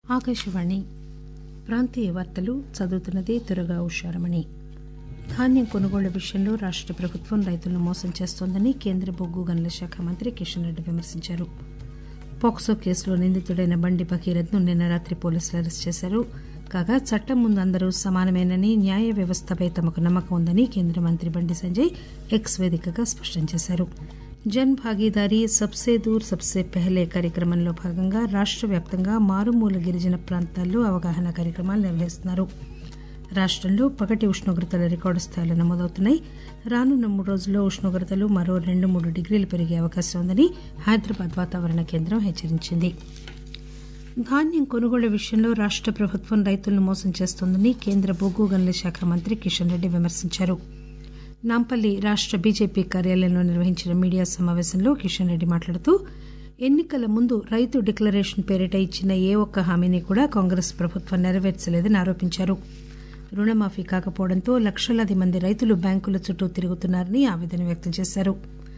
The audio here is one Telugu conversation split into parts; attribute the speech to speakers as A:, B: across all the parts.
A: ఆకాశవాణి ప్రాంతీయ వార్తలు చదువుతున్నది తురగా ఉషారమణి ధాన్యం కొనుగోళ్ల విషయంలో రాష్ట ప్రభుత్వం రైతులను మోసం చేస్తోందని కేంద్ర బొగ్గు గనుల శాఖ మంత్రి కిషన్ రెడ్డి విమర్శించారు పోక్సో కేసులో నిందితుడైన బండి భగీరథ్ ను నిన్న రాత్రి పోలీసులు అరెస్టు చేశారు కాగా చట్టం ముందు అందరూ సమానమేనని న్యాయ వ్యవస్థపై తమకు నమ్మకం ఉందని కేంద్ర మంత్రి బండి సంజయ్ ఎక్స్ వేదికగా స్పష్టం చేశారు జన్ భాగీదారీ సబ్సే దూర్ సబ్సే పెహలే కార్యక్రమంలో భాగంగా రాష్ట వ్యాప్తంగా మారుమూల గిరిజన ప్రాంతాల్లో అవగాహన కార్యక్రమాలు నిర్వహిస్తున్నారు రాష్టంలో పగటి ఉష్ణోగ్రతలు రికార్డు స్థాయిలో నమోదవుతున్నాయి రానున్న మూడు రోజుల్లో ఉష్ణోగ్రతలు మరో రెండు మూడు డిగ్రీలు పెరిగే అవకాశం ఉందని హైదరాబాద్ వాతావరణ కేంద్రం హెచ్చరించింది ధాన్యం కొనుగోళ్ల విషయంలో రాష్ట ప్రభుత్వం రైతులను మోసం చేస్తోందని కేంద్ర బొగ్గు గనుల శాఖ మంత్రి కిషన్ రెడ్డి విమర్శించారు నాంపల్లి రాష్ట బీజేపీ కార్యాలయంలో నిర్వహించిన మీడియా సమావేశంలో కిషన్ రెడ్డి మాట్లాడుతూ ఎన్నికల ముందు రైతు డిక్లరేషన్ పేరిట ఇచ్చిన ఏ ఒక్క హామీని కూడా కాంగ్రెస్ ప్రభుత్వం నెరవేర్చలేదని ఆరోపించారు రుణమాఫీ కాకపోవడంతో లక్షలాది మంది రైతులు బ్యాంకుల చుట్టూ తిరుగుతున్నారని ఆవేదన వ్యక్తం చేశారు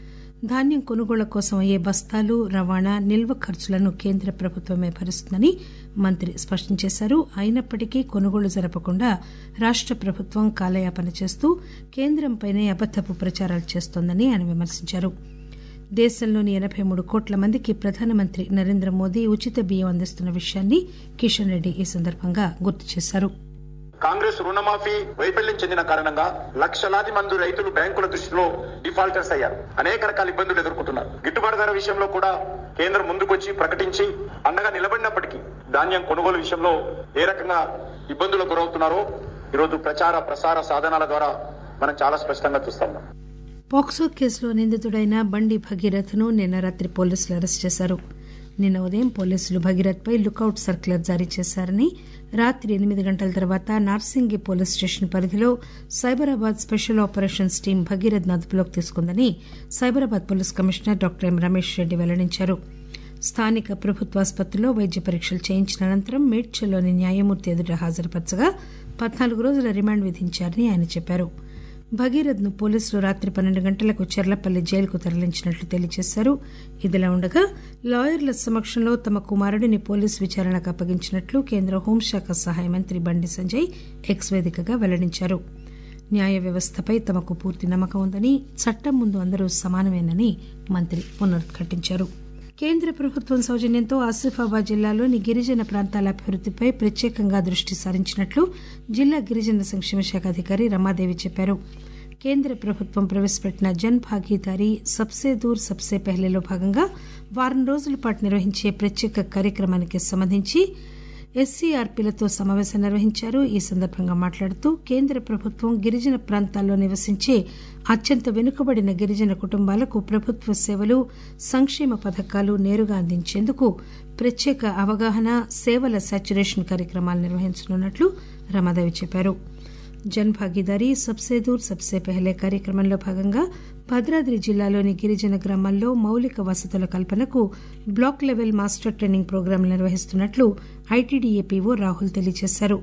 A: ధాన్యం కొనుగోళ్ల కోసం అయ్యే బస్తాలు రవాణా నిల్వ ఖర్చులను కేంద్ర ప్రభుత్వమే భరిస్తుందని మంత్రి స్పష్టం చేశారు అయినప్పటికీ కొనుగోళ్లు జరపకుండా రాష్ట ప్రభుత్వం కాలయాపన చేస్తూ కేంద్రంపైనే అబద్దపు ప్రచారాలు చేస్తోందని ఆయన విమర్శించారు దేశంలోని ఎనబై మూడు కోట్ల మందికి ప్రధానమంత్రి నరేంద్ర మోదీ ఉచిత బియ్యం అందిస్తున్న విషయాన్ని కిషన్ రెడ్డి ఈ సందర్భంగా గుర్తు చేశారు
B: కాంగ్రెస్ రుణమాఫీ వైఫల్యం చెందిన కారణంగా లక్షలాది మంది రైతులు బ్యాంకుల దృష్టిలో డిఫాల్టర్స్ అయ్యారు అనేక రకాల ఇబ్బందులు ఎదుర్కొంటున్నారు గిట్టుబాటు ధర విషయంలో కూడా కేంద్రం ముందుకొచ్చి ప్రకటించి అండగా నిలబడినప్పటికీ ధాన్యం కొనుగోలు విషయంలో ఏ రకంగా ఇబ్బందులకు గురవుతున్నారో ఈరోజు ప్రచార ప్రసార సాధనాల ద్వారా మనం చాలా స్పష్టంగా చూస్తా ఉన్నాం
A: పోక్సో కేసులో నిందితుడైన బండి భగీరథ్ ను నిన్న రాత్రి పోలీసులు అరెస్ట్ చేశారు నిన్న ఉదయం పోలీసులు భగీరథ్ పై లుకౌట్ సర్క్యులర్ జారీ చేశారని రాత్రి ఎనిమిది గంటల తర్వాత నార్సింగి పోలీస్ స్టేషన్ పరిధిలో Cyberabad special operations team Bhagirath ను అదుపులోకి తీసుకుందని Cyberabad police commissioner doctor M Ramesh Reddy వెల్లడించారు స్థానిక ప్రభుత్వాసుపత్రిలో వైద్య పరీక్షలు చేయించిన అనంతరం మేడ్చల్లోని న్యాయమూర్తి ఎదుట హాజరుపరచగా పద్నాలుగు రోజుల రిమాండ్ విధించారని ఆయన చెప్పారు భగీరథ్ ను పోలీసులు రాత్రి పన్నెండు గంటలకు చెర్లపల్లి జైలుకు తరలించినట్లు తెలియజేశారు ఇదిలా ఉండగా లాయర్ల సమక్షంలో తమ కుమారుడిని పోలీసు విచారణకు అప్పగించినట్లు కేంద్ర హోంశాఖ సహాయ మంత్రి బండి సంజయ్ ఎక్స్ వేదికగా వెల్లడించారు న్యాయ వ్యవస్థపై తమకు పూర్తి నమ్మకం ఉందని చట్టం ముందు అందరూ సమానమేనని మంత్రి పునరుద్ఘాటించారు కేంద్ర ప్రభుత్వం సౌజన్యంతో ఆసిఫాబాద్ జిల్లాలోని గిరిజన ప్రాంతాల అభివృద్దిపై ప్రత్యేకంగా దృష్టి సారించినట్లు జిల్లా గిరిజన సంక్షేమ శాఖ అధికారి రమాదేవి చెప్పారు కేంద్ర ప్రభుత్వం ప్రవేశపెట్టిన జన్ భాగీదారీ సబ్సే దూర్ సబ్సే పెహ్లేలో భాగంగా వారం రోజుల పాటు నిర్వహించే ప్రత్యేక కార్యక్రమానికి సంబంధించి ఎస్సీఆర్పీలతో సమావేశం నిర్వహించారు ఈ సందర్భంగా మాట్లాడుతూ కేంద్ర ప్రభుత్వం గిరిజన ప్రాంతాల్లో నివసించే అత్యంత వెనుకబడిన గిరిజన కుటుంబాలకు ప్రభుత్వ సేవలు సంక్షేమ పథకాలు నేరుగా అందించేందుకు ప్రత్యేక అవగాహన సేవల సాచ్యురేషన్ కార్యక్రమాలు నిర్వహించనున్నట్లు రమాదేవి చెప్పారు జన్ భాగీదారీ సబ్సే దూర్ సబ్సే పెహలే కార్యక్రమంలో భాగంగా భద్రాద్రి జిల్లాలోని గిరిజన గ్రామాల్లో మౌలిక వసతుల కల్పనకు బ్లాక్ లెవెల్ మాస్టర్ ట్రైనింగ్ ప్రోగ్రాంలు నిర్వహిస్తున్నట్లు ఐటీడీఏపీఓ రాహుల్ తెలియజేశారు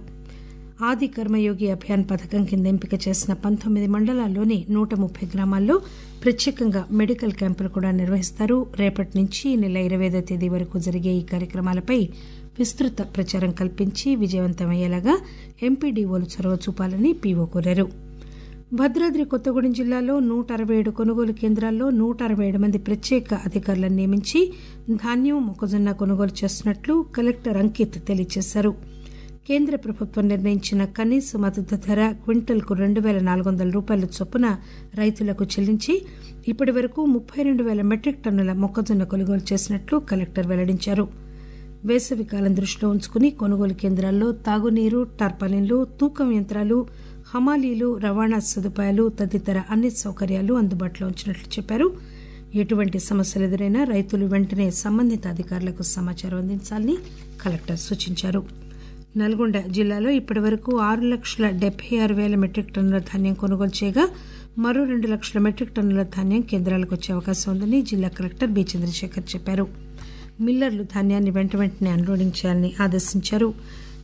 A: ఆది కర్మయోగి అభియాన్ పథకం కింద ఎంపిక చేసిన పంతొమ్మిది మండలాల్లోని నూట ముప్పై గ్రామాల్లో ప్రత్యేకంగా మెడికల్ క్యాంపులు కూడా నిర్వహిస్తారు రేపటి నుంచి ఈ నెల ఇరవై తేదీ వరకు జరిగే ఈ కార్యక్రమాలపై విస్తృత ప్రచారం కల్పించి విజయవంతమయ్యేలాగా ఎంపీడీఓలు చొరవ చూపాలని పీఓ కోరారు భద్రాద్రి కొత్తగూడెం జిల్లాలో నూట అరవై ఏడు కొనుగోలు కేంద్రాల్లో నూట అరవై ఏడు మంది ప్రత్యేక అధికారులను నియమించి ధాన్యం మొక్కజొన్న కొనుగోలు చేస్తున్నట్లు కలెక్టర్ అంకిత్ తెలియజేశారు కేంద్ర ప్రభుత్వం నిర్ణయించిన కనీస మద్దతు ధర క్వింటల్కు రెండు పేల నాలుగు వందల రూపాయల చొప్పున రైతులకు చెల్లించి ఇప్పటి వరకు ముప్పై రెండు పేల మెట్రిక్ టన్నుల మొక్కజొన్న కొనుగోలు చేసినట్లు కలెక్టర్ వెల్లడించారు వేసవి కాలం దృష్టిలో ఉంచుకుని కొనుగోలు కేంద్రాల్లో తాగునీరు టార్పాలిన్లు తూకం యంత్రాలు హమాలీలు రవాణా సదుపాయాలు తదితర అన్ని సౌకర్యాలు అందుబాటులో ఉంచినట్లు చెప్పారు ఎటువంటి సమస్యలు ఎదురైనా రైతులు వెంటనే సంబంధిత అధికారులకు సమాచారం అందించాలని కలెక్టర్ సూచించారు నల్గొండ జిల్లాలో ఇప్పటి వరకు ఆరు లక్షల డెబ్బై ఆరు పేల మెట్రిక్ టన్నుల ధాన్యం కొనుగోలు చేయగా మరో రెండు లక్షల మెట్రిక్ టన్నుల ధాన్యం కేంద్రాలకు వచ్చే అవకాశం ఉందని జిల్లా కలెక్టర్ బి చంద్రశేఖర్ చెప్పారు మిల్లర్లు ధాన్యాన్ని వెంట వెంటనే అన్లోడింగ్ చేయాలని ఆదేశించారు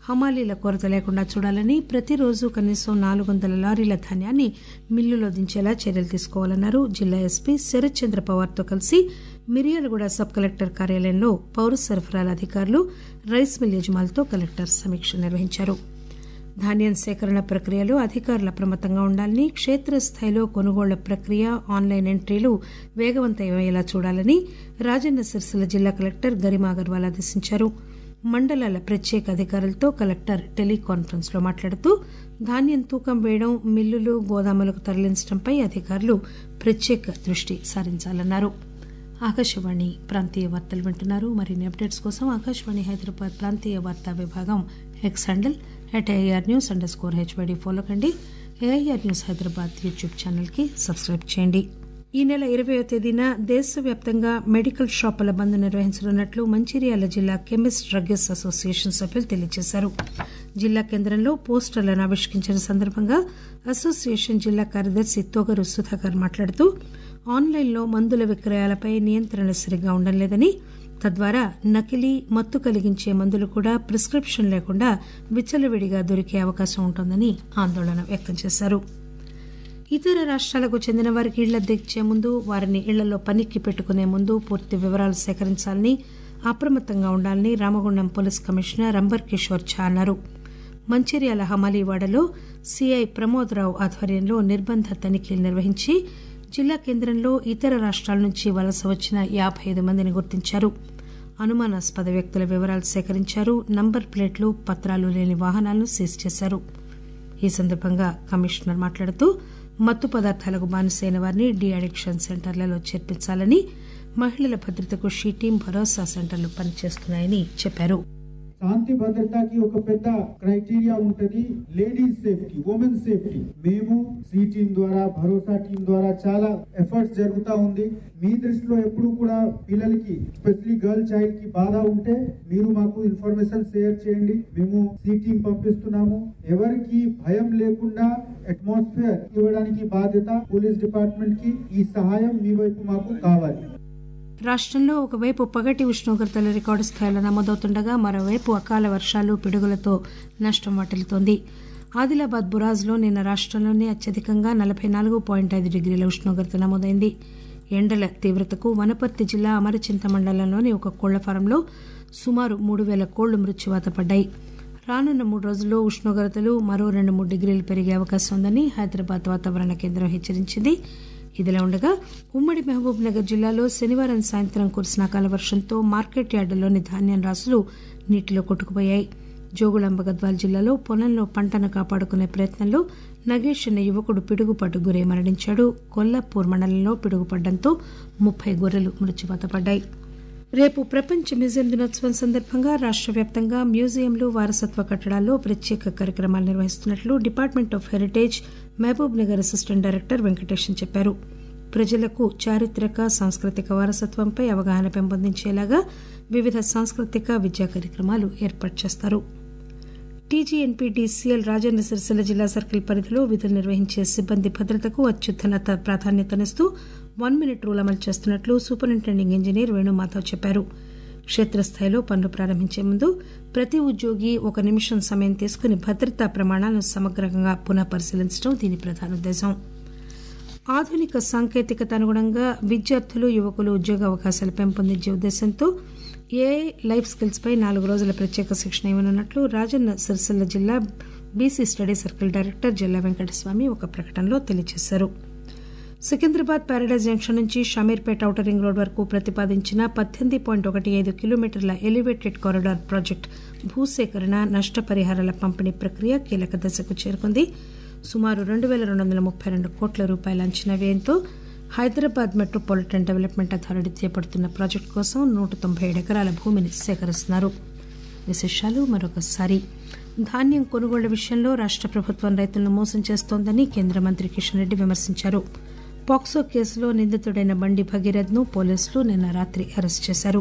A: హమాలీల కొరత లేకుండా చూడాలని ప్రతిరోజు కనీసం నాలుగు వందల లారీల ధాన్యాన్ని మిల్లులో దించేలా చర్యలు తీసుకోవాలన్నారు జిల్లా ఎస్పీ శరత్ చంద్ర పవార్తో కలిసి మిర్యాలగూడ సబ్ కలెక్టర్ కార్యాలయంలో పౌర సరఫరాల అధికారులు రైస్ మిల్ యజమానులతో కలెక్టర్ సమీక్ష నిర్వహించారు ధాన్యం సేకరణ ప్రక్రియలో అధికారులు అప్రమత్తంగా ఉండాలని క్షేత్రస్థాయిలో కొనుగోళ్ల ప్రక్రియ ఆన్లైన్ ఎంట్రీలు వేగవంతమయ్యేలా చూడాలని రాజన్న సిరిసిల్ల జిల్లా కలెక్టర్ గరిమా అగర్వాల్ ఆదేశించారు మండలాల ప్రత్యేక అధికారులతో కలెక్టర్ టెలికాన్ఫరెన్స్ లో మాట్లాడుతూ ధాన్యం తూకం వేయడం మిల్లులు గోదాములకు తరలించడంపై అధికారులు ప్రత్యేక దృష్టి సారించాలన్నారు ఆకాశవాణి ప్రాంతీయ వార్తలు వింటున్నారు మరిన్ని అప్డేట్స్ కోసం ఆకాశవాణి హైదరాబాద్ ప్రాంతీయ వార్తా విభాగం X handle at AIR news underscore HYD follow కండి AIR news Hyderabad YouTube channel కి సబ్స్క్రైబ్ చేయండి ఈ నెల ఇరవయో తేదీన దేశవ్యాప్తంగా మెడికల్ షాపుల బంద్ నిర్వహించనున్నట్లు మంచిర్యాల జిల్లా కెమిస్ట్ డ్రగ్గర్స్ అసోసియేషన్ సభ్యులు తెలియజేశారు జిల్లా కేంద్రంలో పోస్టర్లను ఆవిష్కరించిన సందర్భంగా అసోసియేషన్ జిల్లా కార్యదర్శి తోగరు సుధాకర్ మాట్లాడుతూ ఆన్లైన్లో మందుల విక్రయాలపై నియంత్రణ సరిగ్గా ఉండడం లేదని తద్వారా నకిలీ మత్తు కలిగించే మందులు కూడా ప్రిస్క్రిప్షన్ లేకుండా విచ్చలవిడిగా దొరికే అవకాశం ఉంటోందని ఆందోళన వ్యక్తం చేశారు ఇతర రాష్ట్రాలకు చెందిన వారికి ఇళ్ల దిచ్చే ముందు వారిని ఇళ్లలో పనికి పెట్టుకునే ముందు పూర్తి వివరాలు సేకరించాలని అప్రమత్తంగా ఉండాలని రామగుండం పోలీస్ కమిషనర్ అంబర్ కిషోర్ ఝా అన్నారు మంచిర్యాల హమాలీవాడలో సిఐ ప్రమోదరావు ఆధ్వర్యంలో నిర్బంధ తనిఖీలు నిర్వహించి జిల్లా కేంద్రంలో ఇతర రాష్ట్రాల నుంచి వలస వచ్చిన యాబై ఐదు మందిని గుర్తించారు అనుమానాస్పద వ్యక్తుల వివరాలు సేకరించారు నంబర్ ప్లేట్లు పత్రాలు లేని వాహనాలను సీజ్ చేశారు ఈ సందర్భంగా కమిషనర్ మాట్లాడుతూ మత్తు పదార్థాలకు బానిసైన వారిని డీ అడిక్షన్ సెంటర్లలో చేర్పించాలని మహిళల భద్రతకు షీ టీం భరోసా సెంటర్లు పనిచేస్తున్నాయని చెప్పారు
C: శాంతి భద్రతకి ఒక పెద్ద క్రైటీరియా ఉంటది లేడీస్ సేఫ్టీ ఉమెన్ సేఫ్టీ మేము సి టీం ద్వారా భరోసా టీం ద్వారా చాలా ఎఫర్ట్స్ జరుగుతా ఉంది మీ దృష్టిలో ఎప్పుడు కూడా పిల్లలకి స్పెషలీ గర్ల్ చైల్డ్ కి బాధ ఉంటే మీరు మాకు ఇన్ఫర్మేషన్ షేర్ చేయండి మేము సి టీం పంపిస్తున్నాము ఎవరికి భయం లేకుండా అట్మాస్ఫియర్ ఇవ్వడానికి బాధ్యత పోలీస్ డిపార్ట్మెంట్ కి ఈ సహాయం మీ వైపు మాకు కావాలి
A: రాష్టంలో ఒకవైపు పగటి ఉష్ణోగ్రతలు రికార్డు స్థాయిలో నమోదవుతుండగా మరోవైపు అకాల వర్షాలు పిడుగులతో నష్టం వాటిల్లుతోంది ఆదిలాబాద్ బురాజ్లో నిన్న రాష్టంలోనే అత్యధికంగా నలభై నాలుగు పాయింట్ ఐదు డిగ్రీల ఉష్ణోగ్రత నమోదైంది ఎండల తీవ్రతకు వనపర్తి జిల్లా అమరచింత మండలంలోని ఒక కోళ్ల ఫారంలో సుమారు మూడు వేల కోళ్లు మృత్యువాత పడ్డాయి రానున్న మూడు రోజుల్లో ఉష్ణోగ్రతలు మరో రెండు మూడు డిగ్రీలు పెరిగే అవకాశం ఉందని హైదరాబాద్ వాతావరణ కేంద్రం హెచ్చరించింది ఇదిలా ఉండగా ఉమ్మడి మహబూబ్ నగర్ జిల్లాలో శనివారం సాయంత్రం కురిసిన అకాల వర్షంతో మార్కెట్ యార్డులోని ధాన్యం రాసులు నీటిలో కొట్టుకుపోయాయి జోగులాంబ గద్వాల్ జిల్లాలో పొలంలో పంటను కాపాడుకునే ప్రయత్నంలో నగేష్ అనే యువకుడు పిడుగుపాటు గురై మరణించాడు కొల్లాపూర్ మండలంలో పిడుగుపడ్డంతో ముప్పై గొర్రెలు మృత్యువాత పడ్డాయి రేపు ప్రపంచ మ్యూజియం దినోత్సవం సందర్భంగా రాష్ట్ర వ్యాప్తంగా మ్యూజియంలు వారసత్వ కట్టడాల్లో ప్రత్యేక కార్యక్రమాలు నిర్వహిస్తున్నట్లు department of heritage Mahabubnagar assistant director Venkatesan చెప్పారు ప్రజలకు చారిత్రక సాంస్కృతిక వారసత్వంపై అవగాహన పెంపొందించేలాగా వివిధ సాంస్కృతిక విద్యా కార్యక్రమాలు ఏర్పాటు చేస్తారు టీజీఎన్పీడీసీఎల్ రాజన్న సిరిసిల్ల జిల్లా సర్కిల్ పరిధిలో విధులు నిర్వహించే సిబ్బంది భద్రతకు అత్యున్నత ప్రాధాన్యతనిస్తూ వన్ మినిట్ రూల్ అమలు చేస్తున్నట్లు సూపరింటెండింగ్ ఇంజనీర్ వేణుమాధవ్ చెప్పారు క్షేత్రస్థాయిలో పనులు ప్రారంభించే ముందు ప్రతి ఉద్యోగి ఒక నిమిషం సమయం తీసుకుని భద్రతా ప్రమాణాలను సమగ్రంగా పునః పరిశీలించడం దీని ప్రధాన ఉద్దేశం ఆధునిక సాంకేతికత అనుగుణంగా విద్యార్థులు యువకులు ఉద్యోగ అవకాశాలు పెంపొందించే ఉద్దేశంతో ఏఐ లైఫ్ స్కిల్స్ పై నాలుగు రోజుల ప్రత్యేక శిక్షణ ఇవ్వనున్నట్లు రాజన్న సిరిసిల్ల జిల్లా బీసీ స్టడీ సర్కిల్ డైరెక్టర్ జిల్లా వెంకటస్వామి ఒక ప్రకటనలో తెలియజేశారు సికింద్రాబాద్ ప్యారడైజ్ జంక్షన్ నుంచి షమీర్పేట ఔటర్ రింగ్ రోడ్ వరకు ప్రతిపాదించిన పద్దెనిమిది పాయింట్ ఒకటి ఐదు కిలోమీటర్ల ఎలివేటెడ్ కారిడార్ ప్రాజెక్టు భూసేకరణ నష్టపరిహారాల పంపిణీ ప్రక్రియ కీలక దశకు చేరుకుంది సుమారు రెండు పేల రెండు వందల ముప్పై రెండు కోట్ల రూపాయల అంచనా వ్యయంతో హైదరాబాద్ మెట్రోపాలిటన్ డెవలప్మెంట్ అథారిటీ చేపడుతున్న ప్రాజెక్టు కోసం నూట తొంభై ఏడు ఎకరాల భూమిని సేకరిస్తున్నారు విశేషాలు మరొకసారి ధాన్యం కొనుగోళ్ల విషయంలో రాష్ట ప్రభుత్వం రైతులను మోసం చేస్తోందని కేంద్ర మంత్రి కిషన్ రెడ్డి విమర్శించారు పాక్సో కేసులో నిందితుడైన బండి భగీరథ్ను పోలీసులు నిన్న రాత్రి అరెస్ట్ చేశారు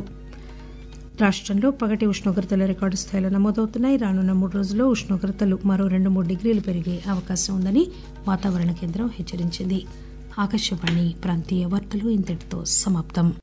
A: రాష్టంలో పగటి ఉష్ణోగ్రతలు రికార్డు స్థాయిలో నమోదవుతున్నాయి రానున్న మూడు రోజుల్లో ఉష్ణోగ్రతలు మరో రెండు మూడు డిగ్రీలు పెరిగే అవకాశం ఉందని వాతావరణ కేంద్రం హెచ్చరించింది ఆకాశవాణి ప్రాంతీయ వార్తలు ఇంతటితో సమాప్తం